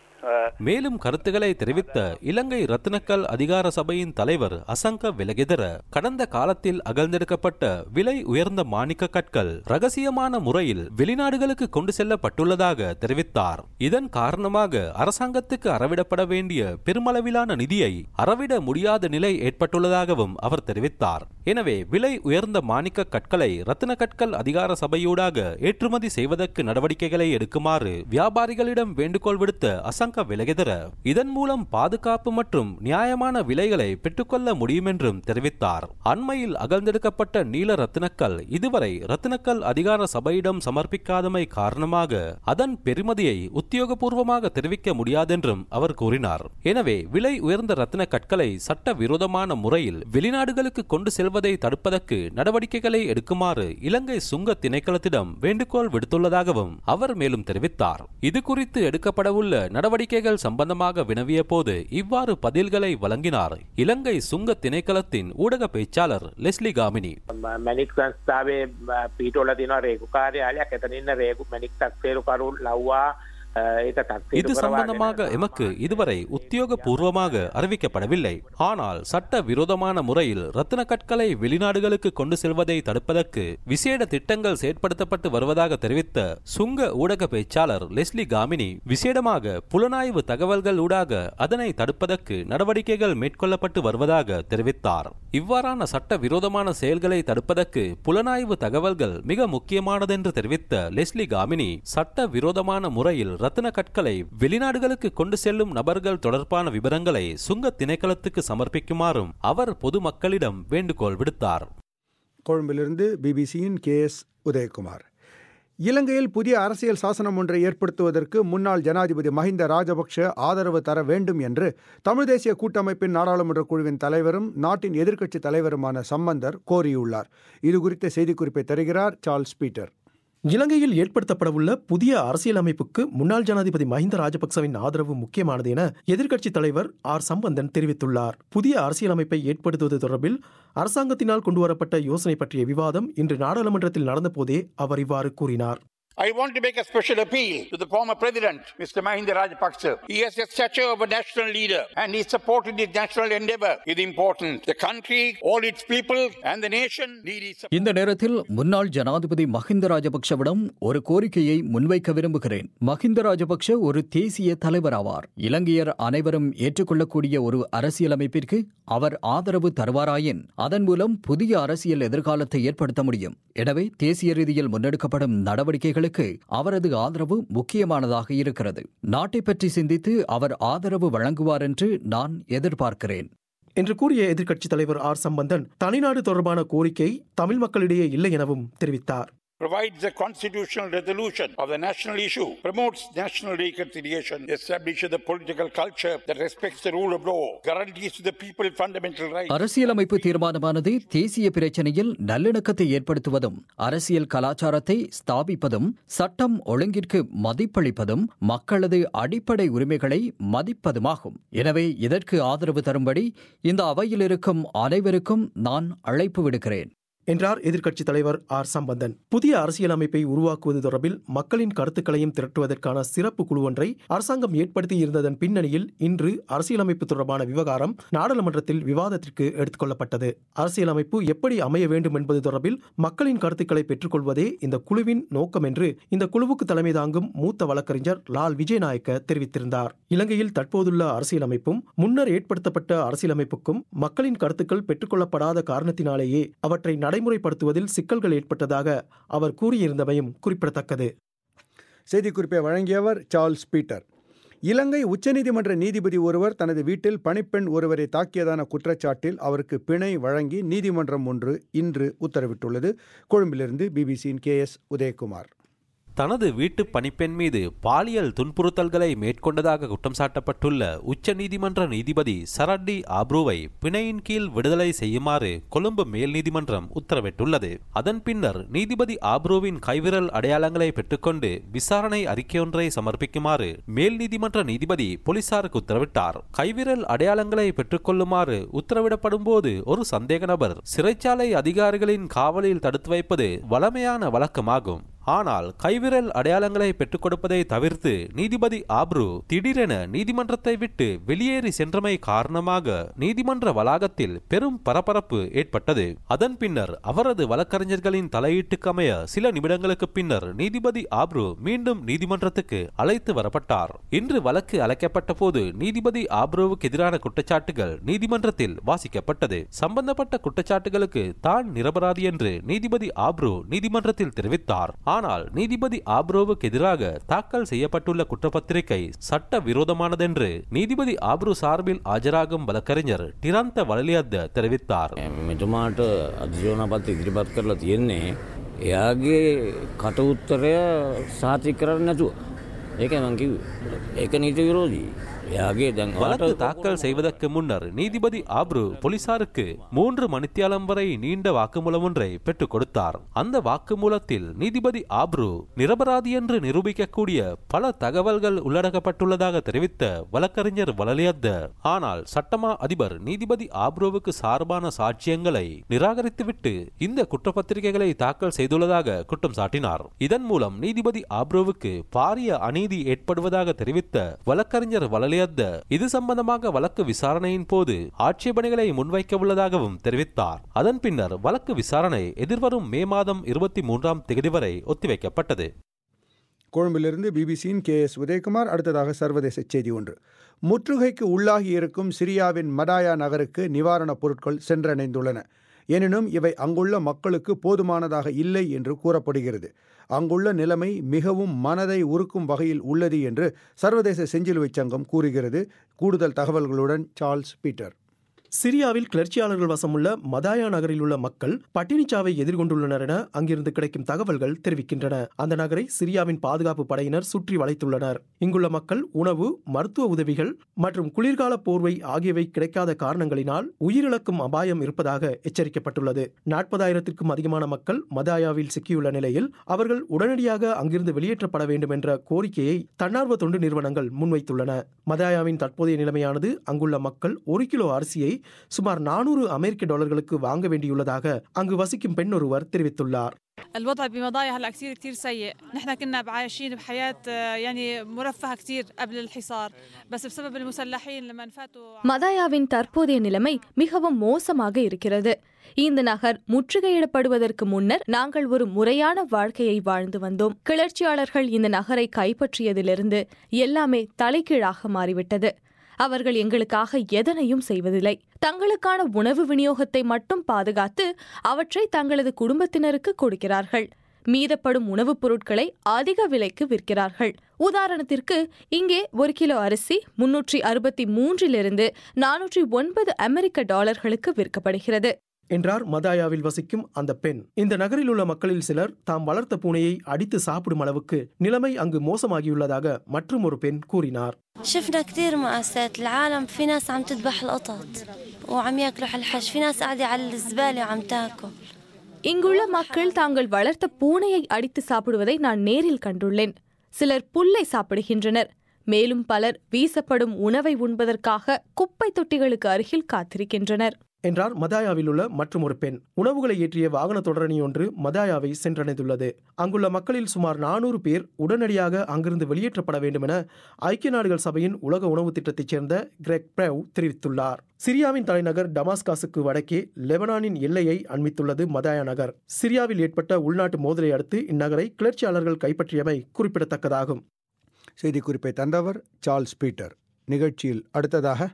மேலும் கருத்துக்களை தெரிவித்த இலங்கை ரத்தினக்கல் அதிகார சபையின் தலைவர் அசங்க விலகிதர கடந்த காலத்தில் அகழ்ந்தெடுக்கப்பட்ட விலை உயர்ந்த மாணிக்க கற்கள் ரகசியமான முறையில் வெளிநாடுகளுக்கு கொண்டு செல்லப்பட்டுள்ளதாக தெரிவித்தார் இதன் காரணமாக அரசாங்கத்துக்கு அறவிடப்பட வேண்டிய பெருமளவிலான நிதியை அறவிட முடியாத நிலை ஏற்பட்டுள்ளதாகவும் அவர் தெரிவித்தார் எனவே விலை உயர்ந்த மாணிக்க கற்களை ரத்தின கற்கள் அதிகார சபையூடாக ஏற்றுமதி செய்வதற்கு நடவடிக்கைகளை எடுக்குமாறு வியாபாரிகளிடம் வேண்டுகோள் விடுத்த அசங்க விலகிதர இதன் மூலம் பாதுகாப்பு மற்றும் நியாயமான விலைகளை பெற்றுக்கொள்ள முடியும் என்றும் தெரிவித்தார் அண்மையில் அகழ்ந்தெடுக்கப்பட்ட நீல ரத்தினக்கல் இதுவரை ரத்தினக்கல் அதிகார சபையிடம் சமர்ப்பிக்காதமை காரணமாக அதன் பெருமதியை உத்தியோகபூர்வமாக தெரிவிக்க முடியாதென்றும் அவர் கூறினார் எனவே விலை உயர்ந்த ரத்தின கற்களை சட்ட விரோதமான முறையில் வெளிநாடுகளுக்கு கொண்டு செல்வதை தடுப்பதற்கு நடவடிக்கைகளை எடுக்குமாறு இலங்கை சுங்க திணைக்களத்திடம் வேண்டுகோள் விடுத்துள்ளதாகவும் அவர் மேலும் தெரிவித்தார் இது குறித்து எடுக்கப்படவுள்ள நடவடிக்கைகள் சம்பந்தமாக வினவிய போது இவ்வாறு பதில்களை வழங்கினார் இலங்கை சுங்க திணைக்களத்தின் ஊடக பேச்சாளர் லெஸ்லி காமினி මැනික් සංස්ථාවේ පිටෝල තින රේකු කාර්යාලයක් එතනන්න රේකු මැනික් තක්සේරුකරු ලව්වා ඒක இது சம்பந்தமாக எமக்கு இதுவரை உத்தியோகபூர்வமாக அறிவிக்கப்படவில்லை ஆனால் சட்ட விரோதமான முறையில் ரத்தின கற்களை வெளிநாடுகளுக்கு கொண்டு செல்வதை தடுப்பதற்கு விசேட திட்டங்கள் செயற்படுத்தப்பட்டு வருவதாக தெரிவித்த சுங்க ஊடக பேச்சாளர் லெஸ்லி காமினி விசேடமாக புலனாய்வு தகவல்கள் ஊடாக அதனை தடுப்பதற்கு நடவடிக்கைகள் மேற்கொள்ளப்பட்டு வருவதாக தெரிவித்தார் இவ்வாறான சட்ட விரோதமான செயல்களை தடுப்பதற்கு புலனாய்வு தகவல்கள் மிக முக்கியமானதென்று தெரிவித்த லெஸ்லி காமினி சட்ட விரோதமான முறையில் ரத்தின கற்களை வெளிநாடுகளுக்கு கொண்டு செல்லும் நபர்கள் தொடர்பான விவரங்களை சுங்க திணைக்களத்துக்கு சமர்ப்பிக்குமாறும் அவர் பொதுமக்களிடம் வேண்டுகோள் விடுத்தார் கொழும்பிலிருந்து பிபிசியின் கே எஸ் உதயகுமார் இலங்கையில் புதிய அரசியல் சாசனம் ஒன்றை ஏற்படுத்துவதற்கு முன்னாள் ஜனாதிபதி மஹிந்த ராஜபக்ஷ ஆதரவு தர வேண்டும் என்று தமிழ் தேசிய கூட்டமைப்பின் நாடாளுமன்ற குழுவின் தலைவரும் நாட்டின் எதிர்க்கட்சி தலைவருமான சம்பந்தர் கோரியுள்ளார் இதுகுறித்த செய்திக்குறிப்பை தருகிறார் சார்ல்ஸ் பீட்டர் இலங்கையில் ஏற்படுத்தப்படவுள்ள புதிய அரசியலமைப்புக்கு முன்னாள் ஜனாதிபதி மஹிந்த ராஜபக்சவின் ஆதரவு முக்கியமானது என எதிர்க்கட்சித் தலைவர் ஆர் சம்பந்தன் தெரிவித்துள்ளார் புதிய அரசியலமைப்பை ஏற்படுத்துவது தொடர்பில் அரசாங்கத்தினால் கொண்டுவரப்பட்ட யோசனை பற்றிய விவாதம் இன்று நாடாளுமன்றத்தில் நடந்தபோதே அவர் இவ்வாறு கூறினார் I want to make a special appeal to the former president, Mr. Mahinda Rajapaksa. He has the stature of a national leader and he supported his national endeavor. It is important. The country, all its people and the nation need his support. இந்த நேரத்தில் முன்னாள் ஜனாதிபதி மஹிந்த ராஜபக்ஷவிடம் ஒரு கோரிக்கையை முன்வைக்க விரும்புகிறேன் மஹிந்த ராஜபக்ஷ ஒரு தேசிய தலைவர் ஆவார் இலங்கையர் அனைவரும் ஏற்றுக்கொள்ளக்கூடிய ஒரு அரசியலமைப்பிற்கு அவர் ஆதரவு தருவாராயின் அதன் மூலம் புதிய அரசியல் எதிர்காலத்தை ஏற்படுத்த முடியும் எனவே தேசிய ரீதியில் முன்னெடுக்கப்படும் நடவடிக்கைகளுக்கு அவரது ஆதரவு முக்கியமானதாக இருக்கிறது நாட்டை பற்றி சிந்தித்து அவர் ஆதரவு வழங்குவார் என்று நான் எதிர்பார்க்கிறேன் என்று கூறிய எதிர்க்கட்சித் தலைவர் ஆர் சம்பந்தன் தனிநாடு தொடர்பான கோரிக்கை தமிழ் மக்களிடையே இல்லை எனவும் தெரிவித்தார் provides a constitutional resolution of the national issue, promotes national reconciliation, establishes a political culture that respects the rule of law, guarantees to the people fundamental rights. அரசியலமைப்பு தீர்மானமானது தேசிய பிரச்சனையில் நல்லிணக்கத்தை ஏற்படுத்துவதும் அரசியல் கலாச்சாரத்தை ஸ்தாபிப்பதும் சட்டம் ஒழுங்கிற்கு மதிப்பளிப்பதும் மக்களது அடிப்படை உரிமைகளை மதிப்பதுமாகும் எனவே இதற்கு ஆதரவு தரும்படி இந்த அவையில் இருக்கும் அனைவருக்கும் நான் அழைப்பு விடுக்கிறேன் என்றார் எதிர்க்கட்சித் தலைவர் ஆர் சம்பந்தன் புதிய அரசியலமைப்பை உருவாக்குவது தொடர்பில் மக்களின் கருத்துக்களையும் திரட்டுவதற்கான சிறப்பு குழு ஒன்றை அரசாங்கம் ஏற்படுத்தியிருந்ததன் பின்னணியில் இன்று அரசியலமைப்பு தொடர்பான விவகாரம் நாடாளுமன்றத்தில் விவாதத்திற்கு எடுத்துக் கொள்ளப்பட்டது அரசியலமைப்பு எப்படி அமைய வேண்டும் என்பது தொடர்பில் மக்களின் கருத்துக்களை பெற்றுக்கொள்வதே இந்த குழுவின் நோக்கம் என்று இந்த குழுவுக்கு தலைமை தாங்கும் மூத்த வழக்கறிஞர் லால் விஜயநாயக்க தெரிவித்திருந்தார் இலங்கையில் தற்போதுள்ள அரசியலமைப்பும் முன்னர் ஏற்படுத்தப்பட்ட அரசியலமைப்புக்கும் மக்களின் கருத்துக்கள் பெற்றுக்கொள்ளப்படாத காரணத்தினாலேயே அவற்றை நடைமுறைப்படுத்துவதில் சிக்கல்கள் ஏற்பட்டதாக அவர் கூறியிருந்தமையும் குறிப்பிடத்தக்கது செய்திக்குறிப்பை வழங்கியவர் சார்ல்ஸ் பீட்டர் இலங்கை உச்சநீதிமன்ற நீதிபதி ஒருவர் தனது வீட்டில் பணிப்பெண் ஒருவரை தாக்கியதான குற்றச்சாட்டில் அவருக்கு பிணை வழங்கி நீதிமன்றம் ஒன்று இன்று உத்தரவிட்டுள்ளது கொழும்பிலிருந்து பிபிசியின் கே எஸ் உதயகுமார் தனது வீட்டு பணிப்பெண் மீது பாலியல் துன்புறுத்தல்களை மேற்கொண்டதாக குற்றம் சாட்டப்பட்டுள்ள உச்ச நீதிமன்ற நீதிபதி சரட்டி ஆப்ரூவை பிணையின் கீழ் விடுதலை செய்யுமாறு கொழும்பு மேல் நீதிமன்றம் உத்தரவிட்டுள்ளது அதன் பின்னர் நீதிபதி ஆப்ரூவின் கைவிரல் அடையாளங்களை பெற்றுக்கொண்டு விசாரணை அறிக்கையொன்றை சமர்ப்பிக்குமாறு மேல் நீதிமன்ற நீதிபதி போலீசாருக்கு உத்தரவிட்டார் கைவிரல் அடையாளங்களை பெற்றுக்கொள்ளுமாறு உத்தரவிடப்படும் போது ஒரு சந்தேக நபர் சிறைச்சாலை அதிகாரிகளின் காவலில் தடுத்து வைப்பது வளமையான வழக்கமாகும் ஆனால் கைவிரல் அடையாளங்களை பெற்றுக் கொடுப்பதை தவிர்த்து நீதிபதி ஆப்ரு திடீரென நீதிமன்றத்தை விட்டு வெளியேறி சென்றமை காரணமாக நீதிமன்ற வளாகத்தில் பெரும் பரபரப்பு ஏற்பட்டது அதன் பின்னர் அவரது வழக்கறிஞர்களின் தலையீட்டுக்கு அமைய சில நிமிடங்களுக்கு பின்னர் நீதிபதி ஆப்ரு மீண்டும் நீதிமன்றத்துக்கு அழைத்து வரப்பட்டார் இன்று வழக்கு அழைக்கப்பட்ட போது நீதிபதி ஆப்ரோவுக்கு எதிரான குற்றச்சாட்டுகள் நீதிமன்றத்தில் வாசிக்கப்பட்டது சம்பந்தப்பட்ட குற்றச்சாட்டுகளுக்கு தான் நிரபராதி என்று நீதிபதி ஆப்ரு நீதிமன்றத்தில் தெரிவித்தார் ஆனால் நீதிபதி ஆப்ரோவுக்கு எதிராக தாக்கல் செய்யப்பட்டுள்ள குற்றப்பத்திரிகை சட்ட விரோதமானதென்று நீதிபதி ஆப்ரு சார்பில் ஆஜராகும் வழக்கறிஞர் டிராந்த வளலியத்த தெரிவித்தார் මෙතුමාට අධිජෝනපත් ඉදිරිපත් කරලා තියෙන්නේ එයාගේ කට උත්තරය සාතික කරන්න නැතුව ඒක මං කිව්වේ ඒක නීති විරෝධී එයාගේ දැන් வழக்கு தாக்கல் செய்வதற்கு முன்னர் நீதிபதி ஆப்ரு போலீசாருக்கு மூன்று மணித்தியாலம் வரை நீண்ட வாக்குமூலம் ஒன்றை பெற்றுக் கொடுத்தார் அந்த வாக்குமூலத்தில் நீதிபதி ஆப்ரு நிரபராதி என்று நிரூபிக்கக்கூடிய பல தகவல்கள் உள்ளடக்கப்பட்டுள்ளதாக தெரிவித்த வழக்கறிஞர் வளலியத்த ஆனால் சட்டமா அதிபர் நீதிபதி ஆப்ரோவுக்கு சார்பான சாட்சியங்களை நிராகரித்துவிட்டு இந்த குற்றப்பத்திரிகைகளை தாக்கல் செய்துள்ளதாக குற்றம் சாட்டினார் இதன் மூலம் நீதிபதி ஆப்ரோவுக்கு பாரிய அநீதி ஏற்படுவதாக தெரிவித்த வழக்கறிஞர் வளலியத்த இது சம்பந்தமாக வழக்கு விசாரணையின் போது ஆட்சேபனைகளை முன்வைக்க உள்ளதாகவும் தெரிவித்தார் அதன் பின்னர் வழக்கு விசாரணை எதிர்வரும் மே மாதம் இருபத்தி மூன்றாம் தேதி வரை ஒத்திவைக்கப்பட்டது கொழும்பிலிருந்து பிபிசியின் கே எஸ் உதயகுமார் அடுத்ததாக சர்வதேச செய்தி ஒன்று முற்றுகைக்கு உள்ளாகி இருக்கும் சிரியாவின் மடாயா நகருக்கு நிவாரணப் பொருட்கள் சென்றடைந்துள்ளன எனினும் இவை அங்குள்ள மக்களுக்கு போதுமானதாக இல்லை என்று கூறப்படுகிறது அங்குள்ள நிலைமை மிகவும் மனதை உருக்கும் வகையில் உள்ளது என்று சர்வதேச செஞ்சிலுவைச் சங்கம் கூறுகிறது கூடுதல் தகவல்களுடன் சார்ல்ஸ் பீட்டர் சிரியாவில் கிளர்ச்சியாளர்கள் வசமுள்ள மதாயா நகரில் உள்ள மக்கள் பட்டினிச்சாவை எதிர்கொண்டுள்ளனர் என அங்கிருந்து கிடைக்கும் தகவல்கள் தெரிவிக்கின்றன அந்த நகரை சிரியாவின் பாதுகாப்பு படையினர் சுற்றி வளைத்துள்ளனர் இங்குள்ள மக்கள் உணவு மருத்துவ உதவிகள் மற்றும் குளிர்கால போர்வை ஆகியவை கிடைக்காத காரணங்களினால் உயிரிழக்கும் அபாயம் இருப்பதாக எச்சரிக்கப்பட்டுள்ளது நாற்பதாயிரத்திற்கும் அதிகமான மக்கள் மதாயாவில் சிக்கியுள்ள நிலையில் அவர்கள் உடனடியாக அங்கிருந்து வெளியேற்றப்பட வேண்டும் என்ற கோரிக்கையை தன்னார்வ தொண்டு நிறுவனங்கள் முன்வைத்துள்ளன மதாயாவின் தற்போதைய நிலைமையானது அங்குள்ள மக்கள் ஒரு கிலோ அரிசியை சுமார் நானூறு அமெரிக்க டாலர்களுக்கு வாங்க வேண்டியுள்ளதாக அங்கு வசிக்கும் பெண் ஒருவர் தெரிவித்துள்ளார் الوضع بمضايا هلا كثير كثير سيء، نحن كنا عايشين بحياة آه، يعني مرفهة كثير قبل الحصار، بس بسبب المسلحين لما فاتوا மதாயாவின் தற்போதைய நிலைமை மிகவும் மோசமாக இருக்கிறது இந்த நகர் முற்றுகையிடப்படுவதற்கு முன்னர் நாங்கள் ஒரு முறையான வாழ்க்கையை வாழ்ந்து வந்தோம் கிளர்ச்சியாளர்கள் இந்த நகரை கைப்பற்றியதிலிருந்து எல்லாமே தலைகீழாக மாறிவிட்டது அவர்கள் எங்களுக்காக எதனையும் செய்வதில்லை தங்களுக்கான உணவு விநியோகத்தை மட்டும் பாதுகாத்து அவற்றை தங்களது குடும்பத்தினருக்கு கொடுக்கிறார்கள் மீதப்படும் உணவுப் பொருட்களை அதிக விலைக்கு விற்கிறார்கள் உதாரணத்திற்கு இங்கே ஒரு கிலோ அரிசி முன்னூற்றி அறுபத்தி மூன்றிலிருந்து நானூற்றி ஒன்பது அமெரிக்க டாலர்களுக்கு விற்கப்படுகிறது என்றார் மதாயாவில் வசிக்கும் அந்த பெண் இந்த நகரில் உள்ள மக்களில் சிலர் தாம் வளர்த்த பூனையை அடித்து சாப்பிடும் அளவுக்கு நிலைமை அங்கு மோசமாகியுள்ளதாக மற்றும் ஒரு பெண் கூறினார் شفنا كثير مأساة العالم في ناس عم تذبح القطط وعم ياكلوا حلحش في ناس قاعدة على الزبالة وعم تاكل இங்குள்ள மக்கள் தாங்கள் வளர்த்த பூனையை அடித்து சாப்பிடுவதை நான் நேரில் கண்டுள்ளேன் சிலர் புல்லை சாப்பிடுகின்றனர் மேலும் பலர் வீசப்படும் உணவை உண்பதற்காக குப்பை தொட்டிகளுக்கு அருகில் காத்திருக்கின்றனர் என்றார் மதாயாவில் உள்ள மற்றும் ஒரு பெண் உணவுகளை ஏற்றிய வாகன தொடரணி ஒன்று மதாயாவை சென்றடைந்துள்ளது அங்குள்ள மக்களில் சுமார் நானூறு பேர் உடனடியாக அங்கிருந்து வெளியேற்றப்பட வேண்டும் என ஐக்கிய நாடுகள் சபையின் உலக உணவு திட்டத்தைச் சேர்ந்த கிரெக் பிரவ் தெரிவித்துள்ளார் சிரியாவின் தலைநகர் டமாஸ்காஸுக்கு வடக்கே லெபனானின் எல்லையை அண்மித்துள்ளது மதாயா நகர் சிரியாவில் ஏற்பட்ட உள்நாட்டு மோதலை அடுத்து இந்நகரை கிளர்ச்சியாளர்கள் கைப்பற்றியமை குறிப்பிடத்தக்கதாகும் செய்திக்குறிப்பை தந்தவர் சார்ல்ஸ் பீட்டர் நிகழ்ச்சியில் அடுத்ததாக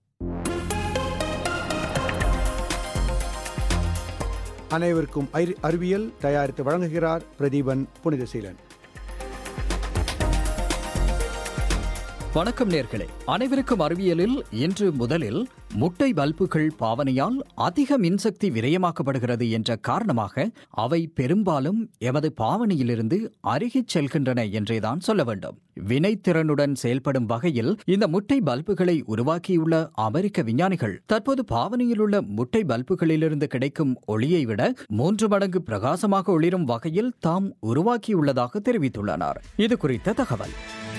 அனைவருக்கும் அறி- அறிவியல் தயாரித்து வழங்குகிறார் பிரதீபன் புனிதசீலன் வணக்கம் நேர்களே அனைவருக்கும் அறிவியலில் இன்று முதலில் முட்டை பல்புகள் பாவனையால் அதிக மின்சக்தி விரயமாக்கப்படுகிறது என்ற காரணமாக அவை பெரும்பாலும் எமது பாவனையிலிருந்து அருகிச் செல்கின்றன என்றேதான் சொல்ல வேண்டும் வினைத்திறனுடன் செயல்படும் வகையில் இந்த முட்டை பல்புகளை உருவாக்கியுள்ள அமெரிக்க விஞ்ஞானிகள் தற்போது பாவனையில் உள்ள முட்டை பல்புகளிலிருந்து கிடைக்கும் ஒளியை விட மூன்று மடங்கு பிரகாசமாக ஒளிரும் வகையில் தாம் உருவாக்கியுள்ளதாக தெரிவித்துள்ளனர் இது குறித்த தகவல்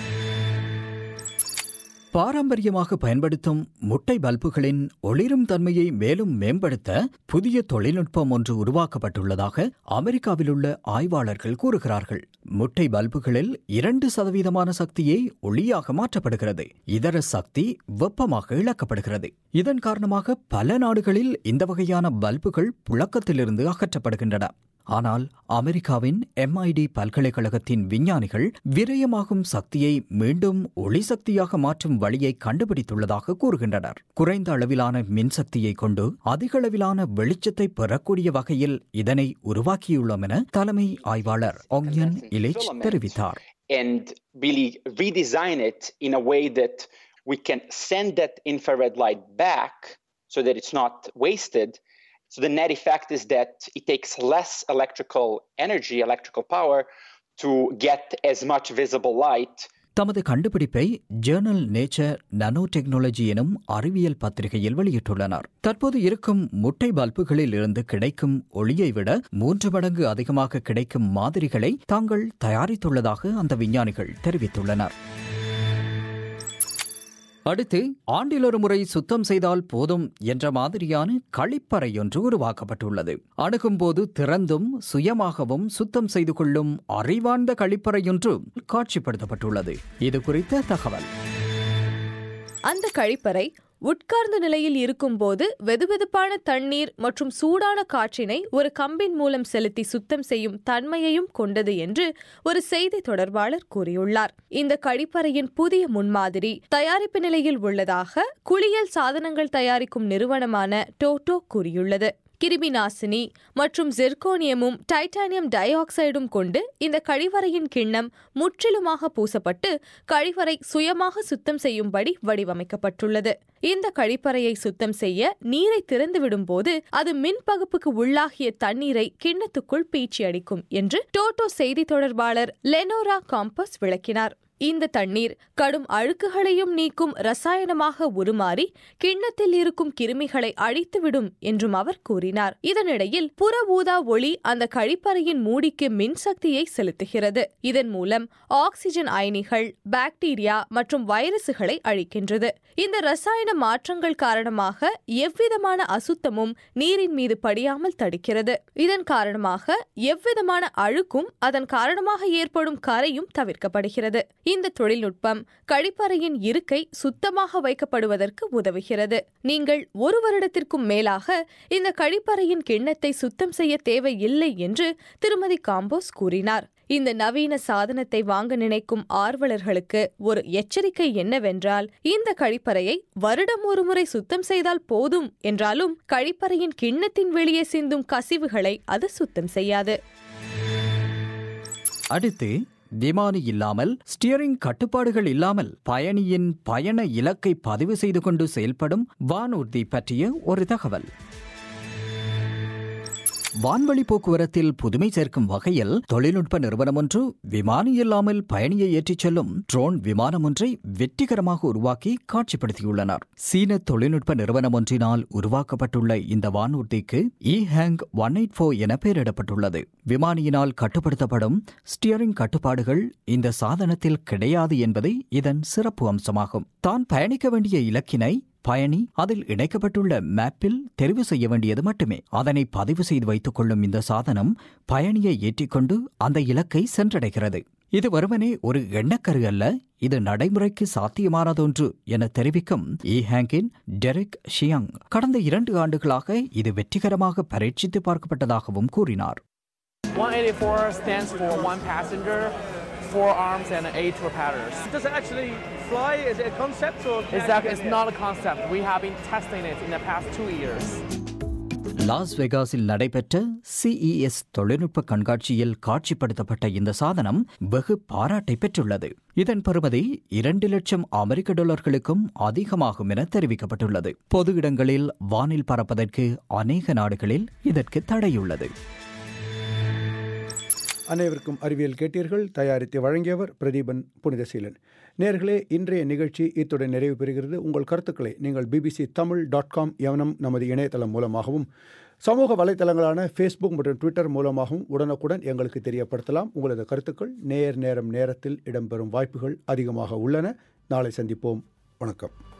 பாரம்பரியமாக பயன்படுத்தும் முட்டை பல்புகளின் ஒளிரும் தன்மையை மேலும் மேம்படுத்த புதிய தொழில்நுட்பம் ஒன்று உருவாக்கப்பட்டுள்ளதாக அமெரிக்காவில் உள்ள ஆய்வாளர்கள் கூறுகிறார்கள் முட்டை பல்புகளில் இரண்டு சதவீதமான சக்தியை ஒளியாக மாற்றப்படுகிறது இதர சக்தி வெப்பமாக இழக்கப்படுகிறது இதன் காரணமாக பல நாடுகளில் இந்த வகையான பல்புகள் புழக்கத்திலிருந்து அகற்றப்படுகின்றன ஆனால் அமெரிக்காவின் எம்ஐடி பல்கலைக்கழகத்தின் விஞ்ஞானிகள் விரயமாகும் சக்தியை மீண்டும் ஒளி சக்தியாக மாற்றும் வழியை கண்டுபிடித்துள்ளதாக கூறுகின்றனர் குறைந்த அளவிலான மின்சக்தியை கொண்டு அதிக அளவிலான வெளிச்சத்தை பெறக்கூடிய வகையில் இதனை உருவாக்கியுள்ளோம் என தலைமை ஆய்வாளர் ஒங்யன் இலேச் தெரிவித்தார் and really redesign it in a way that we can send that infrared light back so that it's not wasted. So the net effect is that it takes less electrical energy, electrical power, to get as much visible light தமது கண்டுபிடிப்பை Journal nature nano technology எனும் அறிவியல் பத்திரிகையில் வெளியிட்டுள்ளனர் தற்போது இருக்கும் முட்டை பல்புகளில் இருந்து கிடைக்கும் ஒளியை விட மூன்று மடங்கு அதிகமாக கிடைக்கும் மாதிரிகளை தாங்கள் தயாரித்துள்ளதாக அந்த விஞ்ஞானிகள் தெரிவித்துள்ளனர் அடுத்து ஆண்டில் ஒரு முறை சுத்தம் செய்தால் போதும் என்ற மாதிரியான கழிப்பறை ஒன்று உருவாக்கப்பட்டுள்ளது அணுகும்போது திறந்தும் சுயமாகவும் சுத்தம் செய்து கொள்ளும் அறிவார்ந்த கழிப்பறையொன்று காட்சிப்படுத்தப்பட்டுள்ளது இது குறித்த தகவல் அந்த கழிப்பறை உட்கார்ந்த நிலையில் இருக்கும்போது வெதுவெதுப்பான தண்ணீர் மற்றும் சூடான காற்றினை ஒரு கம்பின் மூலம் செலுத்தி சுத்தம் செய்யும் தன்மையையும் கொண்டது என்று ஒரு செய்தி தொடர்பாளர் கூறியுள்ளார் இந்த கழிப்பறையின் புதிய முன்மாதிரி தயாரிப்பு நிலையில் உள்ளதாக குளியல் சாதனங்கள் தயாரிக்கும் நிறுவனமான டோட்டோ கூறியுள்ளது கிருமி நாசினி மற்றும் ஜெர்கோனியமும் டைட்டானியம் டை ஆக்சைடும் கொண்டு இந்த கழிவறையின் கிண்ணம் முற்றிலுமாக பூசப்பட்டு கழிவறை சுயமாக சுத்தம் செய்யும்படி வடிவமைக்கப்பட்டுள்ளது இந்த கழிப்பறையை சுத்தம் செய்ய நீரை திறந்துவிடும் போது அது மின் பகுப்புக்கு உள்ளாகிய தண்ணீரை கிண்ணத்துக்குள் பீச்சி அடிக்கும் என்று டோட்டோ செய்தி தொடர்பாளர் லெனோரா காம்பஸ் விளக்கினார் இந்த தண்ணீர் கடும் அழுக்குகளையும் நீக்கும் ரசாயனமாக உருமாறி கிண்ணத்தில் இருக்கும் கிருமிகளை அழித்துவிடும் என்றும் அவர் கூறினார் இதனிடையில் புற ஊதா ஒளி அந்த கழிப்பறையின் மூடிக்கு மின்சக்தியை செலுத்துகிறது இதன் மூலம் ஆக்சிஜன் அயனிகள் பாக்டீரியா மற்றும் வைரசுகளை அழிக்கின்றது இந்த ரசாயன மாற்றங்கள் காரணமாக எவ்விதமான அசுத்தமும் நீரின் மீது படியாமல் தடுக்கிறது இதன் காரணமாக எவ்விதமான அழுக்கும் அதன் காரணமாக ஏற்படும் கரையும் தவிர்க்கப்படுகிறது இந்த தொழில்நுட்பம் கழிப்பறையின் இருக்கை சுத்தமாக வைக்கப்படுவதற்கு உதவுகிறது நீங்கள் ஒரு வருடத்திற்கும் மேலாக இந்த கழிப்பறையின் கிண்ணத்தை சுத்தம் செய்ய தேவையில்லை என்று திருமதி காம்போஸ் கூறினார் இந்த நவீன சாதனத்தை வாங்க நினைக்கும் ஆர்வலர்களுக்கு ஒரு எச்சரிக்கை என்னவென்றால் இந்த கழிப்பறையை வருடம் ஒரு முறை சுத்தம் செய்தால் போதும் என்றாலும் கழிப்பறையின் கிண்ணத்தின் வெளியே சிந்தும் கசிவுகளை அது சுத்தம் செய்யாது அடுத்து விமானி இல்லாமல் ஸ்டியரிங் கட்டுப்பாடுகள் இல்லாமல் பயணியின் பயண இலக்கை பதிவு செய்து கொண்டு செயல்படும் வானூர்தி பற்றிய ஒரு தகவல் வான்வழி போக்குவரத்தில் புதுமை சேர்க்கும் வகையில் தொழில்நுட்ப நிறுவனம் ஒன்று விமானி இல்லாமல் பயணியை ஏற்றிச் செல்லும் ட்ரோன் விமானம் ஒன்றை வெற்றிகரமாக உருவாக்கி காட்சிப்படுத்தியுள்ளனர் சீன தொழில்நுட்ப நிறுவனம் ஒன்றினால் உருவாக்கப்பட்டுள்ள இந்த வானூர்திக்கு E Hang one eight four என பெயரிடப்பட்டுள்ளது விமானியினால் கட்டுப்படுத்தப்படும் ஸ்டியரிங் கட்டுப்பாடுகள் இந்த சாதனத்தில் கிடையாது என்பது இதன் சிறப்பு அம்சமாகும் தான் பயணிக்க வேண்டிய இலக்கினை பயணி அதில் இணைக்கப்பட்டுள்ள மேப்பில் தெரிவு செய்ய வேண்டியது மட்டுமே அதனை பதிவு செய்து வைத்துக் கொள்ளும் இந்த சாதனம் பயணியை ஏற்றிக்கொண்டு அந்த இலக்கை சென்றடைகிறது இது வெறுமனே ஒரு எண்ணக்கரு அல்ல இது நடைமுறைக்கு சாத்தியமானதொன்று என தெரிவிக்கும் இ ஹேங்கின் டெரிக் ஷியாங் கடந்த இரண்டு ஆண்டுகளாக இது வெற்றிகரமாக பரீட்சித்து பார்க்கப்பட்டதாகவும் கூறினார் 184 stands for one passenger, four arms, and eight propellers. Does it actually fly? Is it a concept or? It's, that, it's not a concept. We have been testing it in the past two years. Las வெகாஸில் நடைபெற்ற CES தொழில்நுட்ப கண்காட்சியில் காட்சிப்படுத்தப்பட்ட இந்த சாதனம் வெகு பாராட்டை பெற்றுள்ளது இதன் பெறுமதி இரண்டு லட்சம் அமெரிக்க டாலர்களுக்கும் அதிகமாகும் என தெரிவிக்கப்பட்டுள்ளது பொது இடங்களில் வானில் பறப்பதற்கு அநேக நாடுகளில் இதற்கு தடையுள்ளது அனைவருக்கும் அறிவியல் கேட்டீர்கள் தயாரித்து வழங்கியவர் பிரதீபன் புனிதசீலன் நேர்களே இன்றைய நிகழ்ச்சி இத்துடன் நிறைவு பெறுகிறது உங்கள் கருத்துக்களை நீங்கள் பிபிசி தமிழ் டாட் காம் எவனம் நமது இணையதளம் மூலமாகவும் சமூக வலைத்தளங்களான ஃபேஸ்புக் மற்றும் ட்விட்டர் மூலமாகவும் உடனுக்குடன் எங்களுக்கு தெரியப்படுத்தலாம் உங்களது கருத்துக்கள் நேர் நேரம் நேரத்தில் இடம்பெறும் வாய்ப்புகள் அதிகமாக உள்ளன நாளை சந்திப்போம் வணக்கம்